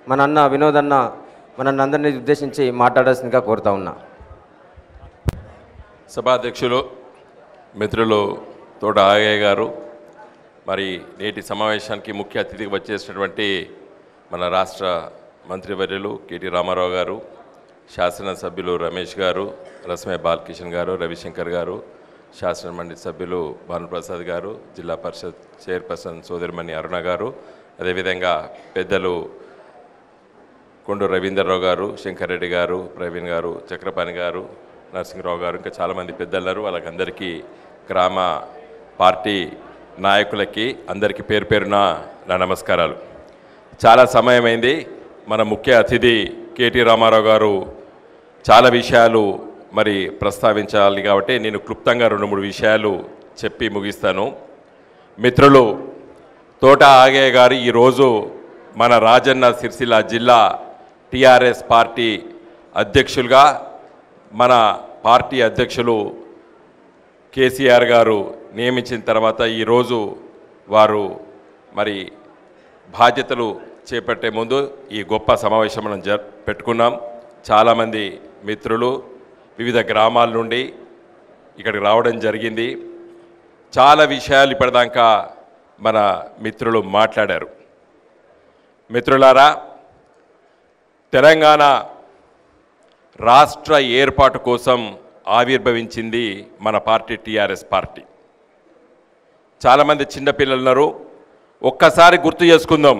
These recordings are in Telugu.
మన అన్న వినోద్ అన్న మన అందరినీ ఉద్దేశించి మాట్లాడాల్సిందిగా కోరుతా ఉన్నా సభాధ్యక్షులు మిత్రులు తోట ఆగయ్య గారు మరి నేటి సమావేశానికి ముఖ్య అతిథికి వచ్చేసినటువంటి మన రాష్ట్ర మంత్రివర్యులు కేటీ రామారావు గారు శాసనసభ్యులు రమేష్ గారు రస్మే బాలకిషన్ గారు రవిశంకర్ గారు శాసన మండలి సభ్యులు భానుప్రసాద్ గారు జిల్లా పరిషత్ చైర్పర్సన్ సోదరిమణి అరుణ గారు అదేవిధంగా పెద్దలు కొండు రవీందర్రావు గారు శంకర్ రెడ్డి గారు ప్రవీణ్ గారు చక్రపాణి గారు నరసింహరావు గారు ఇంకా చాలామంది పెద్దలున్నారు వాళ్ళకందరికీ గ్రామ పార్టీ నాయకులకి అందరికీ పేరు పేరున నా నమస్కారాలు చాలా సమయమైంది మన ముఖ్య అతిథి కేటీ రామారావు గారు చాలా విషయాలు మరి ప్రస్తావించాలి కాబట్టి నేను క్లుప్తంగా రెండు మూడు విషయాలు చెప్పి ముగిస్తాను మిత్రులు తోట ఆగే గారు ఈరోజు మన రాజన్న సిరిసిల్ల జిల్లా టిఆర్ఎస్ పార్టీ అధ్యక్షులుగా మన పార్టీ అధ్యక్షులు కేసీఆర్ గారు నియమించిన తర్వాత ఈరోజు వారు మరి బాధ్యతలు చేపట్టే ముందు ఈ గొప్ప సమావేశం మనం జర్ పెట్టుకున్నాం చాలామంది మిత్రులు వివిధ గ్రామాల నుండి ఇక్కడికి రావడం జరిగింది చాలా విషయాలు ఇప్పటిదాకా మన మిత్రులు మాట్లాడారు మిత్రులారా తెలంగాణ రాష్ట్ర ఏర్పాటు కోసం ఆవిర్భవించింది మన పార్టీ టీఆర్ఎస్ పార్టీ చాలామంది చిన్నపిల్లలు ఉన్నారు ఒక్కసారి గుర్తు చేసుకుందాం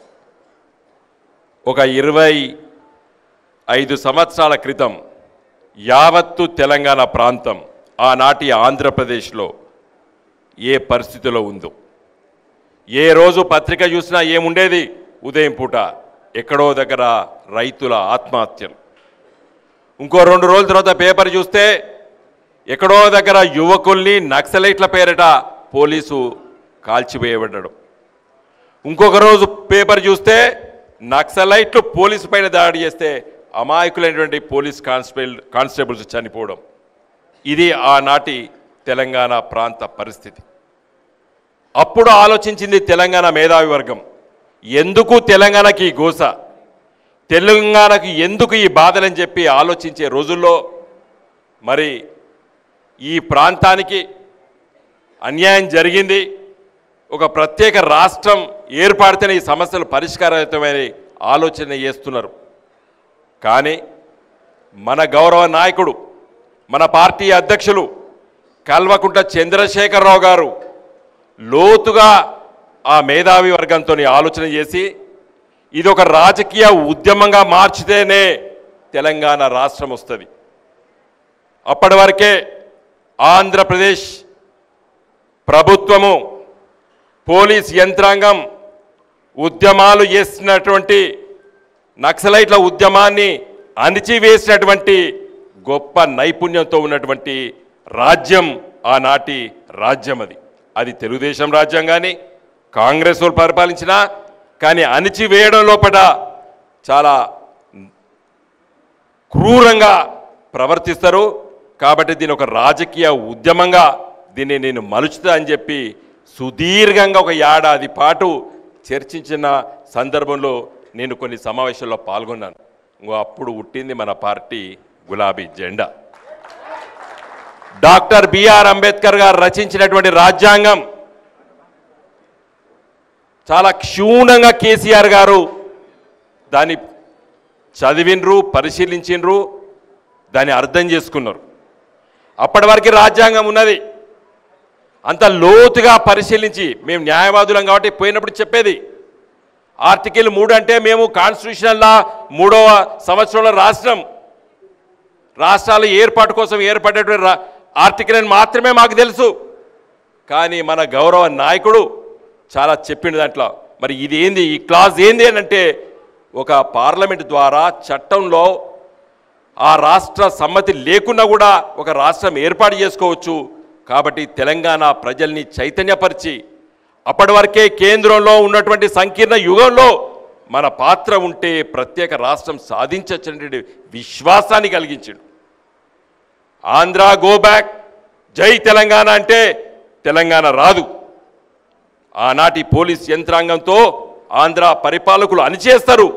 ఒక ఇరవై ఐదు సంవత్సరాల క్రితం యావత్తు తెలంగాణ ప్రాంతం ఆనాటి ఆంధ్రప్రదేశ్లో ఏ పరిస్థితిలో ఉందో ఏ రోజు పత్రిక చూసినా ఏముండేది ఉదయం పూట ఎక్కడో దగ్గర రైతుల ఆత్మహత్యలు ఇంకో రెండు రోజుల తర్వాత పేపర్ చూస్తే ఎక్కడో దగ్గర యువకుల్ని నక్సలైట్ల పేరిట పోలీసు కాల్చివేయబడ్డడం ఇంకొక రోజు పేపర్ చూస్తే నక్సలైట్లు పోలీసు పైన దాడి చేస్తే అమాయకులైనటువంటి పోలీస్ కానిస్టేబుల్ కానిస్టేబుల్స్ చనిపోవడం ఇది ఆనాటి తెలంగాణ ప్రాంత పరిస్థితి అప్పుడు ఆలోచించింది తెలంగాణ మేధావి వర్గం ఎందుకు తెలంగాణకి ఈ గోస తెలంగాణకు ఎందుకు ఈ బాధలని చెప్పి ఆలోచించే రోజుల్లో మరి ఈ ప్రాంతానికి అన్యాయం జరిగింది ఒక ప్రత్యేక రాష్ట్రం ఏర్పడితేనే ఈ సమస్యలు పరిష్కారయుతమైన ఆలోచన చేస్తున్నారు కానీ మన గౌరవ నాయకుడు మన పార్టీ అధ్యక్షులు కల్వకుంట చంద్రశేఖరరావు గారు లోతుగా ఆ మేధావి వర్గంతో ఆలోచన చేసి ఇది ఒక రాజకీయ ఉద్యమంగా మార్చితేనే తెలంగాణ రాష్ట్రం వస్తుంది అప్పటి వరకే ఆంధ్రప్రదేశ్ ప్రభుత్వము పోలీస్ యంత్రాంగం ఉద్యమాలు చేసినటువంటి నక్సలైట్ల ఉద్యమాన్ని అణిచివేసినటువంటి గొప్ప నైపుణ్యంతో ఉన్నటువంటి రాజ్యం ఆనాటి రాజ్యం అది అది తెలుగుదేశం రాజ్యం కానీ కాంగ్రెస్ వాళ్ళు పరిపాలించినా కానీ అణిచివేయడం లోపల చాలా క్రూరంగా ప్రవర్తిస్తారు కాబట్టి దీని ఒక రాజకీయ ఉద్యమంగా దీన్ని నేను మలుచుతా అని చెప్పి సుదీర్ఘంగా ఒక ఏడాది పాటు చర్చించిన సందర్భంలో నేను కొన్ని సమావేశాల్లో పాల్గొన్నాను ఇంకో అప్పుడు పుట్టింది మన పార్టీ గులాబీ జెండా డాక్టర్ బిఆర్ అంబేద్కర్ గారు రచించినటువంటి రాజ్యాంగం చాలా క్షూణంగా కేసీఆర్ గారు దాన్ని చదివినరు పరిశీలించినరు దాన్ని అర్థం చేసుకున్నారు అప్పటి వరకు రాజ్యాంగం ఉన్నది అంత లోతుగా పరిశీలించి మేము న్యాయవాదులం కాబట్టి పోయినప్పుడు చెప్పేది ఆర్టికల్ మూడు అంటే మేము కాన్స్టిట్యూషనల్ లా మూడవ సంవత్సరంలో రాష్ట్రం రాష్ట్రాల ఏర్పాటు కోసం ఏర్పడేటువంటి రా- ఆర్టికల్ అని మాత్రమే మాకు తెలుసు కానీ మన గౌరవ నాయకుడు చాలా చెప్పిండు దాంట్లో మరి ఇది ఏంది ఈ క్లాజ్ ఏంది అని అంటే ఒక పార్లమెంట్ ద్వారా చట్టంలో ఆ రాష్ట్ర సమ్మతి లేకున్నా కూడా ఒక రాష్ట్రం ఏర్పాటు చేసుకోవచ్చు కాబట్టి తెలంగాణ ప్రజల్ని చైతన్యపరిచి అప్పటి వరకే కేంద్రంలో ఉన్నటువంటి సంకీర్ణ యుగంలో మన పాత్ర ఉంటే ప్రత్యేక రాష్ట్రం సాధించచ్చనేటువంటి విశ్వాసాన్ని కలిగించాడు ఆంధ్ర గో బ్యాక్ జై తెలంగాణ అంటే తెలంగాణ రాదు ఆనాటి పోలీస్ యంత్రాంగంతో ఆంధ్ర పరిపాలకులు అణిచేస్తారు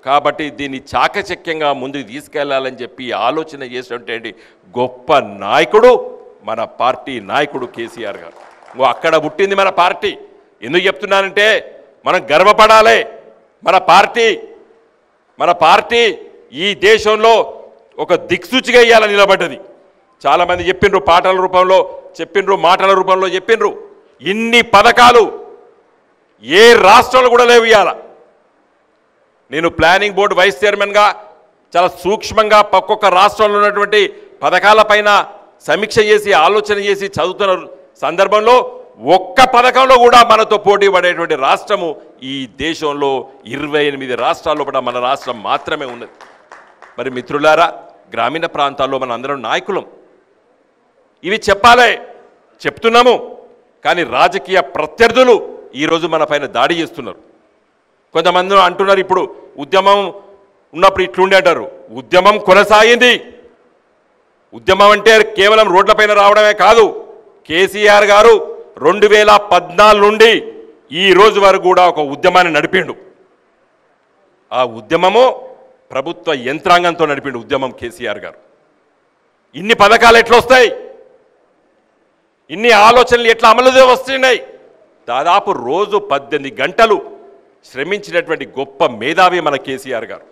కాబట్టి దీన్ని చాకచక్యంగా ముందుకు తీసుకెళ్లాలని చెప్పి ఆలోచన చేసినటువంటి గొప్ప నాయకుడు మన పార్టీ నాయకుడు కేసీఆర్ గారు ఓ అక్కడ పుట్టింది మన పార్టీ ఎందుకు చెప్తున్నానంటే మనం గర్వపడాలి మన పార్టీ మన పార్టీ ఈ దేశంలో ఒక దిక్సూచిగా ఇయ్యాల నిలబడ్డది చాలామంది చెప్పిండ్రు పాటల రూపంలో చెప్పిండ్రు మాటల రూపంలో చెప్పిండ్రు ఇన్ని పథకాలు ఏ రాష్ట్రంలో కూడా లేవు ఇవాళ నేను ప్లానింగ్ బోర్డు వైస్ చైర్మన్గా చాలా సూక్ష్మంగా ఒక్కొక్క రాష్ట్రంలో ఉన్నటువంటి పథకాలపైన సమీక్ష చేసి ఆలోచన చేసి చదువుతున్న సందర్భంలో ఒక్క పథకంలో కూడా మనతో పోటీ పడేటువంటి రాష్ట్రము ఈ దేశంలో ఇరవై ఎనిమిది రాష్ట్రాల్లో కూడా మన రాష్ట్రం మాత్రమే ఉన్నది మరి మిత్రులారా గ్రామీణ ప్రాంతాల్లో మన అందరం నాయకులం ఇవి చెప్పాలే చెప్తున్నాము కానీ రాజకీయ ప్రత్యర్థులు ఈరోజు మన పైన దాడి చేస్తున్నారు కొంతమంది అంటున్నారు ఇప్పుడు ఉద్యమం ఉన్నప్పుడు ఇట్లుండే అంటారు ఉద్యమం కొనసాగింది ఉద్యమం అంటే కేవలం రోడ్లపైన రావడమే కాదు కేసీఆర్ గారు రెండు వేల పద్నాలుగు నుండి ఈ రోజు వరకు కూడా ఒక ఉద్యమాన్ని నడిపిండు ఆ ఉద్యమము ప్రభుత్వ యంత్రాంగంతో నడిపిండు ఉద్యమం కేసీఆర్ గారు ఇన్ని పథకాలు ఎట్లా వస్తాయి ఇన్ని ఆలోచనలు ఎట్లా అమలు వస్తున్నాయి దాదాపు రోజు పద్దెనిమిది గంటలు శ్రమించినటువంటి గొప్ప మేధావి మన కేసీఆర్ గారు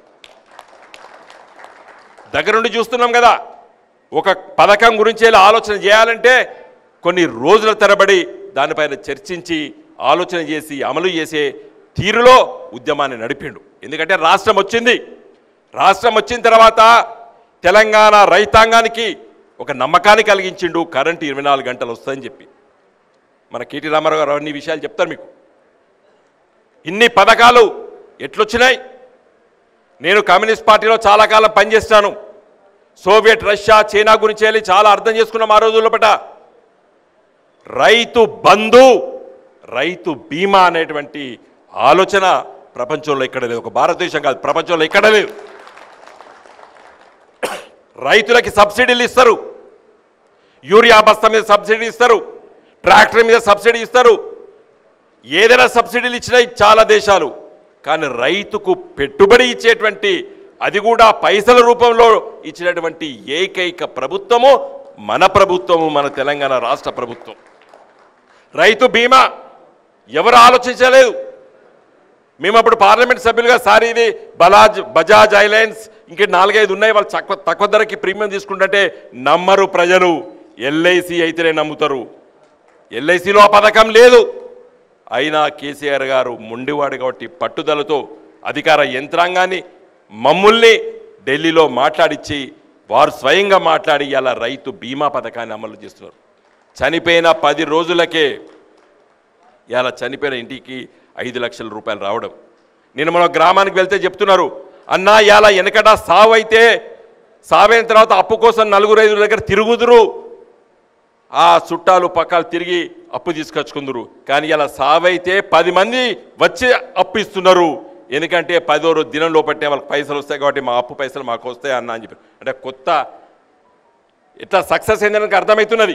దగ్గరుండి చూస్తున్నాం కదా ఒక పథకం గురించి ఇలా ఆలోచన చేయాలంటే కొన్ని రోజుల తరబడి దానిపైన చర్చించి ఆలోచన చేసి అమలు చేసే తీరులో ఉద్యమాన్ని నడిపిండు ఎందుకంటే రాష్ట్రం వచ్చింది రాష్ట్రం వచ్చిన తర్వాత తెలంగాణ రైతాంగానికి ఒక నమ్మకాన్ని కలిగించిండు కరెంటు ఇరవై నాలుగు గంటలు వస్తుందని చెప్పి మన కేటీ రామారావు గారు అన్ని విషయాలు చెప్తారు మీకు ఇన్ని పథకాలు ఎట్లొచ్చినాయి నేను కమ్యూనిస్ట్ పార్టీలో చాలా కాలం పనిచేస్తాను సోవియట్ రష్యా చైనా గురించి వెళ్ళి చాలా అర్థం చేసుకున్నాం ఆ రోజుల్లో పట రైతు బంధు రైతు బీమా అనేటువంటి ఆలోచన ప్రపంచంలో ఎక్కడ లేదు ఒక భారతదేశం కాదు ప్రపంచంలో ఎక్కడ లేదు రైతులకి సబ్సిడీలు ఇస్తారు యూరియా బస్తా మీద సబ్సిడీ ఇస్తారు ట్రాక్టర్ మీద సబ్సిడీ ఇస్తారు ఏదైనా సబ్సిడీలు ఇచ్చినాయి చాలా దేశాలు కానీ రైతుకు పెట్టుబడి ఇచ్చేటువంటి అది కూడా పైసల రూపంలో ఇచ్చినటువంటి ఏకైక ప్రభుత్వము మన ప్రభుత్వము మన తెలంగాణ రాష్ట్ర ప్రభుత్వం రైతు బీమా ఎవరు ఆలోచించలేదు మేము అప్పుడు పార్లమెంట్ సభ్యులుగా సార్ ఇది బలాజ్ బజాజ్ ఐలైన్స్ ఇంక నాలుగైదు ఉన్నాయి వాళ్ళు తక్కువ తక్కువ ధరకి ప్రీమియం తీసుకుంటుంటే నమ్మరు ప్రజలు ఎల్ఐసి అయితేనే నమ్ముతారు ఎల్ఐసిలో ఆ పథకం లేదు అయినా కేసీఆర్ గారు మొండివాడు కాబట్టి పట్టుదలతో అధికార యంత్రాంగాన్ని మమ్ముల్ని ఢిల్లీలో మాట్లాడిచ్చి వారు స్వయంగా మాట్లాడి ఇలా రైతు బీమా పథకాన్ని అమలు చేస్తున్నారు చనిపోయిన పది రోజులకే ఇలా చనిపోయిన ఇంటికి ఐదు లక్షల రూపాయలు రావడం నేను మన గ్రామానికి వెళ్తే చెప్తున్నారు అన్నా ఇలా వెనకట సావు అయితే సావైన తర్వాత అప్పు కోసం నలుగురు ఐదుగురు దగ్గర తిరుగుదురు ఆ చుట్టాలు పక్కలు తిరిగి అప్పు తీసుకొచ్చుకుందరు కానీ ఇలా సావైతే పది మంది వచ్చి అప్పు ఇస్తున్నారు ఎందుకంటే పదో రోజు దినం లోపట్టే వాళ్ళకి పైసలు వస్తాయి కాబట్టి మా అప్పు పైసలు మాకు వస్తాయి అన్న అని చెప్పి అంటే కొత్త ఎట్లా సక్సెస్ అయిందని అర్థమవుతున్నది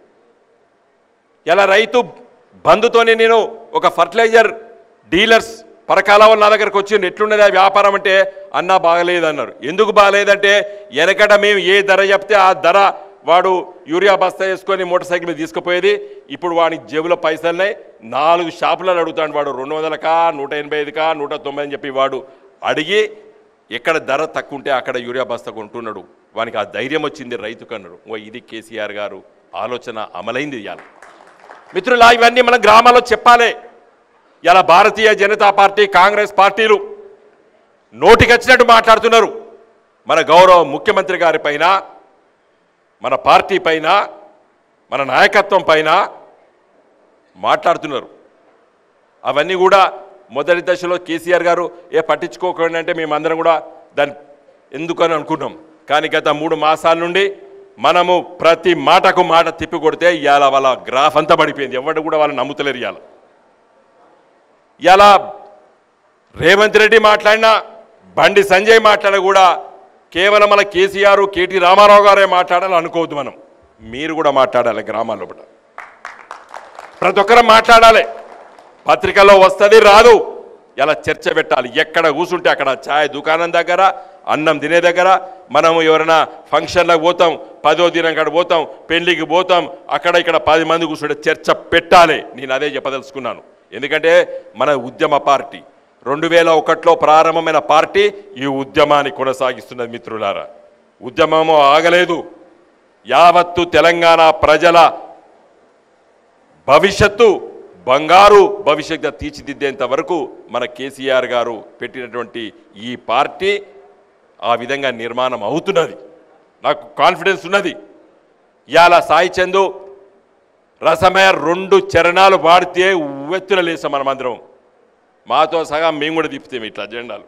ఇలా రైతు బంధుతోనే నేను ఒక ఫర్టిలైజర్ డీలర్స్ పరకాల వాళ్ళు నా దగ్గరకు వచ్చి ఎట్లున్నది ఆ వ్యాపారం అంటే అన్నా బాగలేదు అన్నారు ఎందుకు బాగలేదంటే వెనకట మేము ఏ ధర చెప్తే ఆ ధర వాడు యూరియా బస్తా వేసుకొని మోటార్ సైకిల్ మీద తీసుకుపోయేది ఇప్పుడు వాడి జేబులో పైసలున్నాయి నాలుగు షాపులను అడుగుతాడు వాడు రెండు వందలకా నూట ఎనభై ఐదుకా నూట తొంభై అని చెప్పి వాడు అడిగి ఎక్కడ ధర తక్కువ ఉంటే అక్కడ యూరియా బస్తా కొంటున్నాడు వానికి ఆ ధైర్యం వచ్చింది రైతుకు అన్నాడు ఓ ఇది కేసీఆర్ గారు ఆలోచన అమలైంది ఇవాళ మిత్రులా ఇవన్నీ మన గ్రామాల్లో చెప్పాలి ఇలా భారతీయ జనతా పార్టీ కాంగ్రెస్ పార్టీలు నోటికొచ్చినట్టు మాట్లాడుతున్నారు మన గౌరవ ముఖ్యమంత్రి గారి పైన మన పార్టీ పైన మన నాయకత్వం పైన మాట్లాడుతున్నారు అవన్నీ కూడా మొదటి దశలో కేసీఆర్ గారు ఏ పట్టించుకోకండి అంటే మేమందరం కూడా దాన్ని ఎందుకని అనుకున్నాం కానీ గత మూడు మాసాల నుండి మనము ప్రతి మాటకు మాట తిప్పి కొడితే ఇవాళ వాళ్ళ గ్రాఫ్ అంతా పడిపోయింది ఎవరు కూడా వాళ్ళు నమ్ముతలేరు ఇవాళ ఇలా రేవంత్ రెడ్డి మాట్లాడినా బండి సంజయ్ మాట్లాడినా కూడా కేవలం మన కేసీఆర్ కేటీ రామారావు గారే మాట్లాడాలని అనుకోవద్దు మనం మీరు కూడా మాట్లాడాలి గ్రామాల్లో కూడా ప్రతి ఒక్కరం మాట్లాడాలి పత్రికలో వస్తుంది రాదు ఇలా చర్చ పెట్టాలి ఎక్కడ కూర్చుంటే అక్కడ ఛాయ్ దుకాణం దగ్గర అన్నం తినే దగ్గర మనము ఎవరైనా ఫంక్షన్లకు పోతాం పదో దినం కాడ పోతాం పెళ్లికి పోతాం అక్కడ ఇక్కడ పది మంది కూర్చుంటే చర్చ పెట్టాలి నేను అదే చెప్పదలుచుకున్నాను ఎందుకంటే మన ఉద్యమ పార్టీ రెండు వేల ఒకటిలో ప్రారంభమైన పార్టీ ఈ ఉద్యమాన్ని కొనసాగిస్తున్నది మిత్రులారా ఉద్యమము ఆగలేదు యావత్తు తెలంగాణ ప్రజల భవిష్యత్తు బంగారు భవిష్యత్తు తీర్చిదిద్దేంత వరకు మన కేసీఆర్ గారు పెట్టినటువంటి ఈ పార్టీ ఆ విధంగా నిర్మాణం అవుతున్నది నాకు కాన్ఫిడెన్స్ ఉన్నది ఇవాళ సాయి చందు రసమయ రెండు చరణాలు పాడితే ఉవ్వెత్తున లేసాం మనమందరం మాతో సగం మేము కూడా తిప్పుతాం ఇట్లా జెండాలు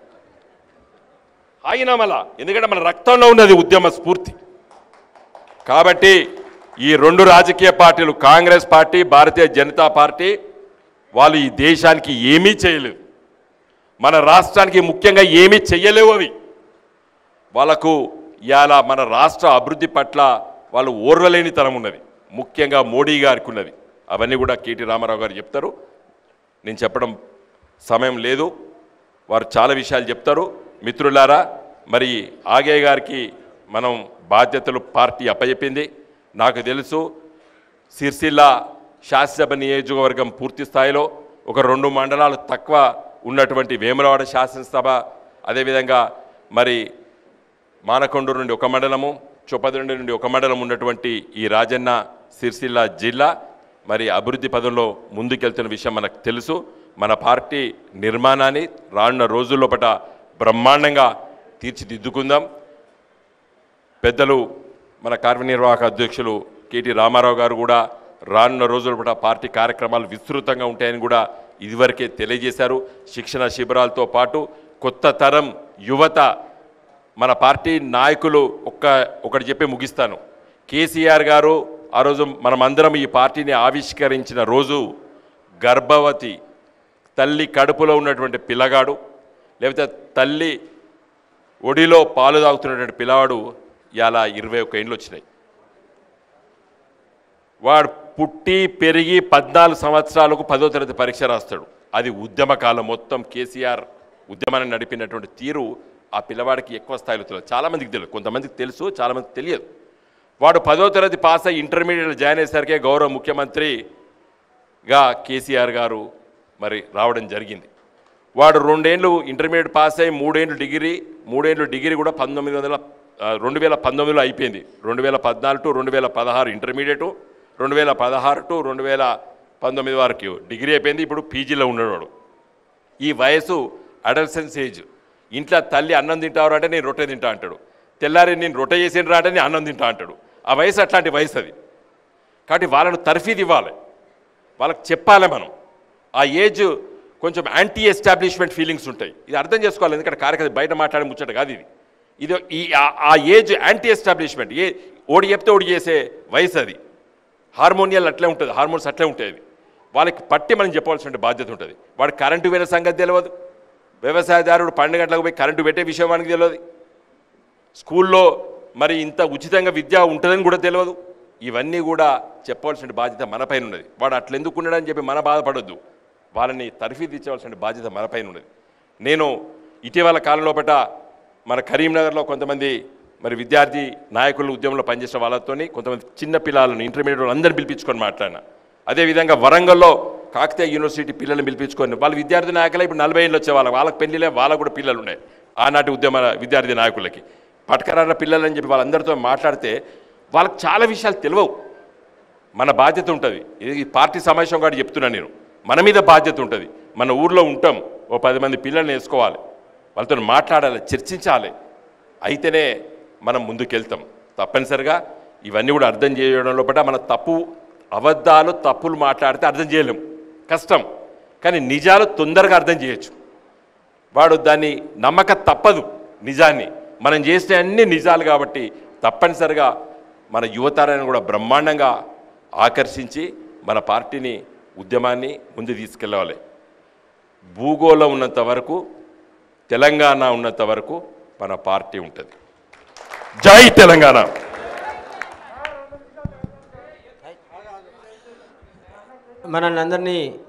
ఆగినా మళ్ళా ఎందుకంటే మన రక్తంలో ఉన్నది ఉద్యమ స్ఫూర్తి కాబట్టి ఈ రెండు రాజకీయ పార్టీలు కాంగ్రెస్ పార్టీ భారతీయ జనతా పార్టీ వాళ్ళు ఈ దేశానికి ఏమీ చేయలేదు మన రాష్ట్రానికి ముఖ్యంగా ఏమీ చెయ్యలేవు అవి వాళ్ళకు ఇవాళ మన రాష్ట్ర అభివృద్ధి పట్ల వాళ్ళు ఓర్వలేనితనం ఉన్నది ముఖ్యంగా మోడీ గారికి ఉన్నది అవన్నీ కూడా కేటీ రామారావు గారు చెప్తారు నేను చెప్పడం సమయం లేదు వారు చాలా విషయాలు చెప్తారు మిత్రులారా మరి ఆగే గారికి మనం బాధ్యతలు పార్టీ అప్పచెప్పింది నాకు తెలుసు సిరిసిల్ల శాసనసభ నియోజకవర్గం పూర్తి స్థాయిలో ఒక రెండు మండలాలు తక్కువ ఉన్నటువంటి వేములవాడ శాసనసభ అదేవిధంగా మరి మానకొండూరు నుండి ఒక మండలము చొప్పదండి నుండి ఒక మండలం ఉన్నటువంటి ఈ రాజన్న సిరిసిల్ల జిల్లా మరి అభివృద్ధి పదంలో ముందుకెళ్తున్న విషయం మనకు తెలుసు మన పార్టీ నిర్మాణాన్ని రానున్న రోజుల్లోపట బ్రహ్మాండంగా తీర్చిదిద్దుకుందాం పెద్దలు మన కార్యనిర్వాహక అధ్యక్షులు కేటీ రామారావు గారు కూడా రానున్న రోజుల పూట పార్టీ కార్యక్రమాలు విస్తృతంగా ఉంటాయని కూడా ఇదివరకే తెలియజేశారు శిక్షణ శిబిరాలతో పాటు కొత్త తరం యువత మన పార్టీ నాయకులు ఒక్క ఒకటి చెప్పి ముగిస్తాను కేసీఆర్ గారు ఆ రోజు మనమందరం ఈ పార్టీని ఆవిష్కరించిన రోజు గర్భవతి తల్లి కడుపులో ఉన్నటువంటి పిల్లగాడు లేకపోతే తల్లి ఒడిలో పాలు తాగుతున్నటువంటి పిల్లవాడు ఇలా ఇరవై ఒక్క ఇండ్లు వచ్చినాయి వాడు పుట్టి పెరిగి పద్నాలుగు సంవత్సరాలకు పదో తరగతి పరీక్ష రాస్తాడు అది ఉద్యమ కాలం మొత్తం కేసీఆర్ ఉద్యమాన్ని నడిపినటువంటి తీరు ఆ పిల్లవాడికి ఎక్కువ స్థాయిలో తెలియదు చాలామందికి తెలియదు కొంతమందికి తెలుసు చాలామందికి తెలియదు వాడు పదో తరగతి పాస్ అయ్యి ఇంటర్మీడియట్ జాయిన్ అయ్యేసరికే గౌరవ ముఖ్యమంత్రిగా కేసీఆర్ గారు మరి రావడం జరిగింది వాడు రెండేళ్ళు ఇంటర్మీడియట్ పాస్ అయ్యి మూడేళ్ళు డిగ్రీ మూడేళ్ళు డిగ్రీ కూడా పంతొమ్మిది వందల ఆ, రెండు వేల పంతొమ్మిదిలో అయిపోయింది రెండు వేల పద్నాలుగు టు రెండు వేల పదహారు ఇంటర్మీడియట్ రెండు వేల పదహారు టు రెండు వేల పంతొమ్మిది వరకు డిగ్రీ అయిపోయింది ఇప్పుడు పీజీలో ఉన్నవాడు ఈ వయసు అడల్సెన్స్ ఏజ్ ఇంట్లో తల్లి అన్నం తింటావు అంటే నేను రొట్టె తింటా అంటాడు తెల్లారి నేను రొట్టె చేసిన రా అంటే నేను అన్నం తింటా అంటాడు ఆ వయసు అట్లాంటి వయసు అది కాబట్టి వాళ్ళను తర్ఫీదు ఇవ్వాలి వాళ్ళకి చెప్పాలి మనం ఆ ఏజ్ కొంచెం యాంటీ ఎస్టాబ్లిష్మెంట్ ఫీలింగ్స్ ఉంటాయి ఇది అర్థం చేసుకోవాలి ఎందుకంటే కార్యక్రమం బయట మాట్లాడే ముచ్చట కాదు ఇది ఇది ఈ ఆ- ఆ ఏజ్ యాంటీ ఎస్టాబ్లిష్మెంట్ ఏ ఓడి చెప్తే ఓడి చేసే వయసు అది హార్మోనియల్ అట్లే ఉంటుంది హార్మోన్స్ అట్లే ఉంటాయి అవి వాళ్ళకి పట్టి మనం చెప్పవలసిన బాధ్యత ఉంటుంది వాడు కరెంటు వేరే సంగతి తెలియదు వ్యవసాయదారుడు పన్నెండు గంటలకు పోయి కరెంటు పెట్టే విషయం వానికి తెలియదు స్కూల్లో మరి ఇంత ఉచితంగా విద్య ఉంటుందని కూడా తెలియదు ఇవన్నీ కూడా చెప్పవలసిన బాధ్యత మనపైన ఉన్నది వాడు అట్లెందుకు ఉన్నాడని చెప్పి మన బాధపడొద్దు వాళ్ళని తర్ఫీదు ఇచ్చవలసిన బాధ్యత మనపైన ఉన్నది నేను ఇటీవల కాలంలోపట మన కరీంనగర్లో కొంతమంది మరి విద్యార్థి నాయకులు ఉద్యమంలో పనిచేసిన వాళ్ళతోని కొంతమంది చిన్న పిల్లలను ఇంటర్మీడియట్ వాళ్ళు అందరిని పిలిపించుకొని మాట్లాడినా అదేవిధంగా వరంగల్లో కాకతీయ యూనివర్సిటీ పిల్లల్ని పిలిపించుకొని వాళ్ళ విద్యార్థి నాయకులు ఇప్పుడు నలభై ఏళ్ళు వచ్చే వాళ్ళకి వాళ్ళకి పెళ్లిలే వాళ్ళకు కూడా పిల్లలు ఉన్నాయి ఆనాటి ఉద్యమ విద్యార్థి నాయకులకి పటకరాల పిల్లలని చెప్పి వాళ్ళందరితో మాట్లాడితే వాళ్ళకి చాలా విషయాలు తెలియవు మన బాధ్యత ఉంటుంది ఇది ఈ పార్టీ సమావేశం కాదు చెప్తున్నా నేను మన మీద బాధ్యత ఉంటుంది మన ఊర్లో ఉంటాం ఓ పది మంది పిల్లల్ని వేసుకోవాలి వాళ్ళతో మాట్లాడాలి చర్చించాలి అయితేనే మనం ముందుకెళ్తాం తప్పనిసరిగా ఇవన్నీ కూడా అర్థం చేయడం లోపల మన తప్పు అబద్ధాలు తప్పులు మాట్లాడితే అర్థం చేయలేం కష్టం కానీ నిజాలు తొందరగా అర్థం చేయొచ్చు వాడు దాన్ని నమ్మక తప్పదు నిజాన్ని మనం చేసిన అన్ని నిజాలు కాబట్టి తప్పనిసరిగా మన యువతరాన్ని కూడా బ్రహ్మాండంగా ఆకర్షించి మన పార్టీని ఉద్యమాన్ని ముందు తీసుకెళ్ళవాలి భూగోళం ఉన్నంత వరకు తెలంగాణ ఉన్నంత వరకు మన పార్టీ ఉంటుంది జై తెలంగాణ మనల్ని అందరినీ